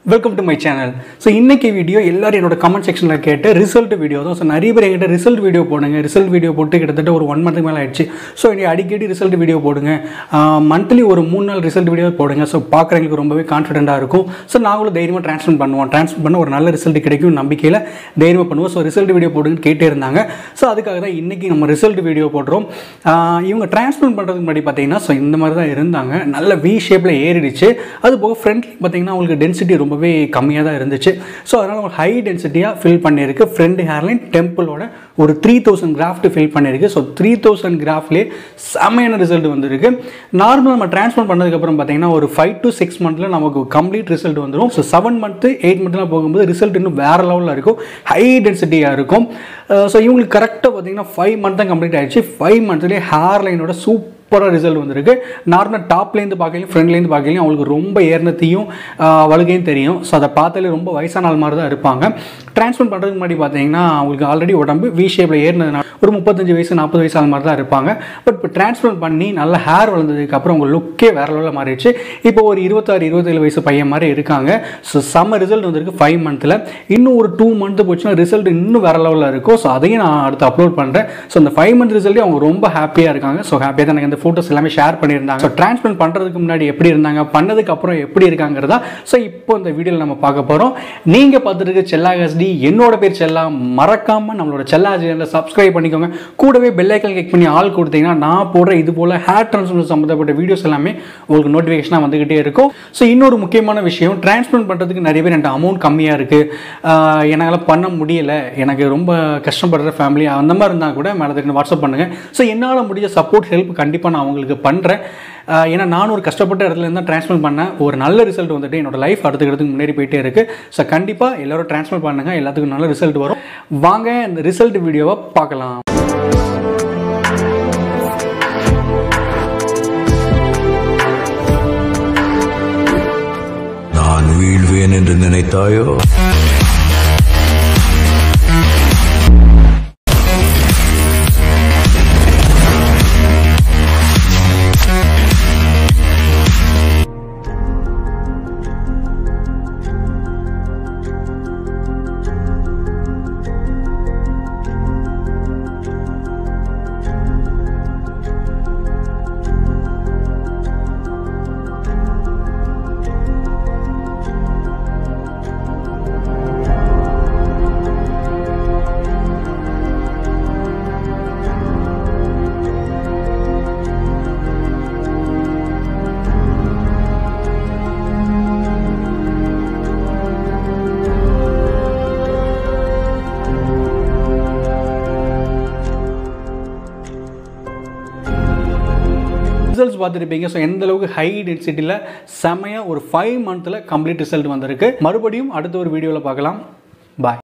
welcome to my channel so இன்னைக்கு video எல்லாரும் என்னோட கமெண்ட் செக்ஷனில் கேட்டு ரிசல்ட் வீடியோ தான் ஸோ நிறைய பேர் என்கிட்ட ரிசல்ட் வீடியோ போடுங்க ரிசல்ட் வீடியோ போட்டு கிட்டத்தட்ட ஒரு ஒன் மந்த்துக்கு மேலே ஆயிடுச்சு ஸோ எனக்கு அடிக்கடி ரிசல்ட் வீடியோ போடுங்க மந்த்லி ஒரு மூணு நாள் ரிசல்ட் வீடியோ போடுங்க ஸோ பார்க்குறவங்களுக்கு ரொம்பவே கான்ஃபிடென்ட்டாக இருக்கும் ஸோ நாங்களும் தைரியமாக ட்ரான்ஸ்ஃபர் பண்ணுவோம் ட்ரான்ஸ்ஃபர் பண்ண ஒரு நல்ல ரிசல்ட் கிடைக்கும் நம்பிக்கையில் தைரியமாக பண்ணுவோம் ஸோ ரிசல்ட் வீடியோ போடுங்கன்னு கேட்டே இருந்தாங்க ஸோ அதுக்காக தான் இன்றைக்கி நம்ம ரிசல்ட் வீடியோ போடுறோம் ஆஹ் இவங்க ட்ரான்ஸ்ஃபர் பண்ணுறதுக்கு முன்னாடி பார்த்தீங்கன்னா ஸோ இந்த மாதிரி தான் இருந்தாங்க நல்ல வி ஷேப்பில் ஏறிடுச்சு அது போக ஃப்ரண்ட்லி பார்த்தீங்கன்னா அவங்களுக்கு டென்சிட்டி ரொம்பவே கம்மியாக தான் இருந்துச்சு ஸோ அதனால் அவங்க ஹை டென்சிட்டியாக ஃபில் பண்ணியிருக்கு ஃப்ரண்ட் ஹேர்லைன் டெம்பிளோட ஒரு த்ரீ தௌசண்ட் கிராஃப்ட் ஃபில் பண்ணியிருக்கு ஸோ த்ரீ தௌசண்ட் கிராஃப்லேயே செமையான ரிசல்ட் வந்திருக்கு நார்மலாக நம்ம ட்ரான்ஸ்ஃபர் பண்ணதுக்கப்புறம் பார்த்தீங்கன்னா ஒரு ஃபைவ் டு சிக்ஸ் மந்த்தில் நமக்கு கம்ப்ளீட் ரிசல்ட் வந்துடும் ஸோ செவன் மந்த்து எயிட் மந்த்லாம் போகும்போது ரிசல்ட் இன்னும் வேறு லெவலில் இருக்கும் ஹை டென்சிட்டியாக இருக்கும் ஸோ இவங்களுக்கு கரெக்டாக பார்த்தீங்கன்னா ஃபைவ் மந்த் தான் கம்ப்ளீட் ஆயிடுச்சு ஃபைவ் மந்த்லேயே ஹேர் லைனோட சூப் சூப்பராக ரிசல்ட் வந்திருக்கு நார்மலாக டாப்லேருந்து பார்க்கலையும் ஃப்ரண்ட்லேருந்து பார்க்கலையும் அவங்களுக்கு ரொம்ப ஏர்னத்தையும் வழுகையும் தெரியும் ஸோ அதை பார்த்தாலே ரொம்ப வயசான ஆள் மாதிரி தான் இருப்பாங்க ட்ரான்ஸ்ஃபர் பண்ணுறதுக்கு முன்னாடி பார்த்தீங்கன்னா அவங்களுக்கு ஆல்ரெடி உடம்பு வி ஷேப்பில் ஏறினதுனால ஒரு முப்பத்தஞ்சு வயசு நாற்பது வயசு ஆள் மாதிரி தான் இருப்பாங்க பட் இப்போ ட்ரான்ஸ்ஃபர் பண்ணி நல்ல ஹேர் வளர்ந்ததுக்கு அப்புறம் உங்கள் லுக்கே வேற லெவலில் மாறிடுச்சு இப்போ ஒரு இருபத்தாறு இருபத்தேழு வயசு பையன் மாதிரி இருக்காங்க ஸோ செம்ம ரிசல்ட் வந்திருக்கு ஃபைவ் மந்த்தில் இன்னும் ஒரு டூ மந்த்து போச்சுன்னா ரிசல்ட் இன்னும் வேற லெவலில் இருக்கும் ஸோ அதையும் நான் அடுத்து அப்லோட் பண்ணுறேன் ஸோ அந்த ஃபைவ் மந்த் ரிசல்ட்டே அவங்க ரொம்ப ஹாப்பியாக இருக்காங்க ஸோ ஹாப்பியாக தான் எனக்கு இந்த ஃபோட்டோஸ் எல்லாமே ஷேர் பண்ணியிருந்தாங்க ஸோ டிரான்ஸ்பிளண்ட் பண்ணுறதுக்கு முன்னாடி எப்படி இருந்தாங்க பண்ணதுக்கு அப்புறம் எப்படி இருக்காங்கிறதா ஸோ இப்போ இந்த வீடியோவில் நம்ம பார்க்க போகிறோம் நீங்கள் பார்த்துட்டு இருக்க செல்லா ஹஸ்டி என்னோட பேர் செல்லா மறக்காமல் நம்மளோட செல்லா சேனலை சப்ஸ்கிரைப் பண்ணிக்கோங்க கூடவே பெல் ஐக்கன் கிளிக் பண்ணி ஆள் கொடுத்தீங்கன்னா நான் போடுற இது போல் ஹேர் டிரான்ஸ்பிளண்ட் சம்மந்தப்பட்ட வீடியோஸ் எல்லாமே உங்களுக்கு நோட்டிஃபிகேஷனாக வந்துக்கிட்டே இருக்கும் ஸோ இன்னொரு முக்கியமான விஷயம் டிரான்ஸ்பிளண்ட் பண்ணுறதுக்கு நிறைய பேர் என்கிட்ட அமௌண்ட் கம்மியாக இருக்குது என்னால் பண்ண முடியலை எனக்கு ரொம்ப கஷ்டப்படுற ஃபேமிலி அந்த மாதிரி இருந்தால் கூட மேலே தட்டு வாட்ஸ்அப் பண்ணுங்கள் ஸோ என்னால் முடிஞ்ச சப்போர்ட் ஹெல்ப் கண்டிப்பாக நான் அவங்களுக்கு பண்ணுறேன் ஏன்னா நான் ஒரு கஷ்டப்பட்ட இடத்துல இருந்தால் ட்ரான்ஸ்ஃபர் பண்ணேன் ஒரு நல்ல ரிசல்ட் வந்துட்டு என்னோட லைஃப் அடுத்துக்கிறதுக்கு முன்னேறி போயிட்டே இருக்குது ஸோ கண்டிப்பாக எல்லோரும் ட்ரான்ஸ்ஃபர் பண்ணுங்கள் எல்லாத்துக்கும் நல்ல ரிசல்ட் வரும் வாங்க இந்த ரிசல்ட் வீடியோவை பார்க்கலாம் நான் வீழ்வேன் என்று நினைத்தாயோ ரிசல்ட்ஸ் பார்த்துருப்பீங்க ஸோ எந்த அளவுக்கு ஹை டென்சிட்டியில் செமையாக ஒரு ஃபைவ் மந்த்தில் கம்ப்ளீட் ரிசல்ட் வந்திருக்கு மறுபடியும் அடுத்த ஒரு வீடியோவில் பார்க்கலாம் பாய்